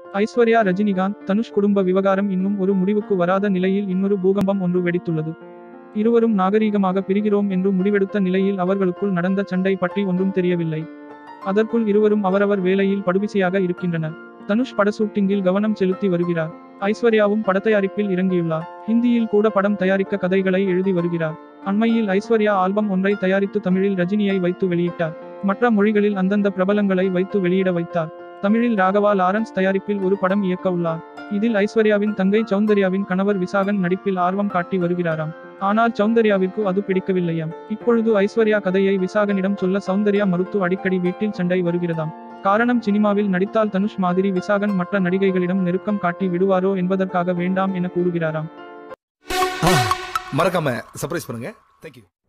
ஐஸ்வர்யா ரஜினிகாந்த் தனுஷ் குடும்ப விவகாரம் இன்னும் ஒரு முடிவுக்கு வராத நிலையில் இன்னொரு பூகம்பம் ஒன்று வெடித்துள்ளது இருவரும் நாகரீகமாக பிரிகிறோம் என்று முடிவெடுத்த நிலையில் அவர்களுக்குள் நடந்த சண்டை பற்றி ஒன்றும் தெரியவில்லை அதற்குள் இருவரும் அவரவர் வேலையில் படுபிசியாக இருக்கின்றனர் தனுஷ் பட ஷூட்டிங்கில் கவனம் செலுத்தி வருகிறார் ஐஸ்வர்யாவும் படத்தயாரிப்பில் இறங்கியுள்ளார் ஹிந்தியில் கூட படம் தயாரிக்க கதைகளை எழுதி வருகிறார் அண்மையில் ஐஸ்வர்யா ஆல்பம் ஒன்றை தயாரித்து தமிழில் ரஜினியை வைத்து வெளியிட்டார் மற்ற மொழிகளில் அந்தந்த பிரபலங்களை வைத்து வெளியிட வைத்தார் தமிழில் ராகவா லாரன்ஸ் தயாரிப்பில் ஒரு படம் இயக்க உள்ளார் இதில் ஐஸ்வர்யாவின் தங்கை சௌந்தர்யாவின் கணவர் விசாகன் நடிப்பில் ஆர்வம் காட்டி வருகிறாராம் ஆனால் சௌந்தர்யாவிற்கு அது பிடிக்கவில்லையாம் இப்பொழுது ஐஸ்வர்யா கதையை விசாகனிடம் சொல்ல சௌந்தர்யா மறுத்து அடிக்கடி வீட்டில் சண்டை வருகிறதாம் காரணம் சினிமாவில் நடித்தால் தனுஷ் மாதிரி விசாகன் மற்ற நடிகைகளிடம் நெருக்கம் காட்டி விடுவாரோ என்பதற்காக வேண்டாம் என கூறுகிறாராம் மறக்காம சர்ப்ரைஸ் பண்ணுங்க தேங்க்யூ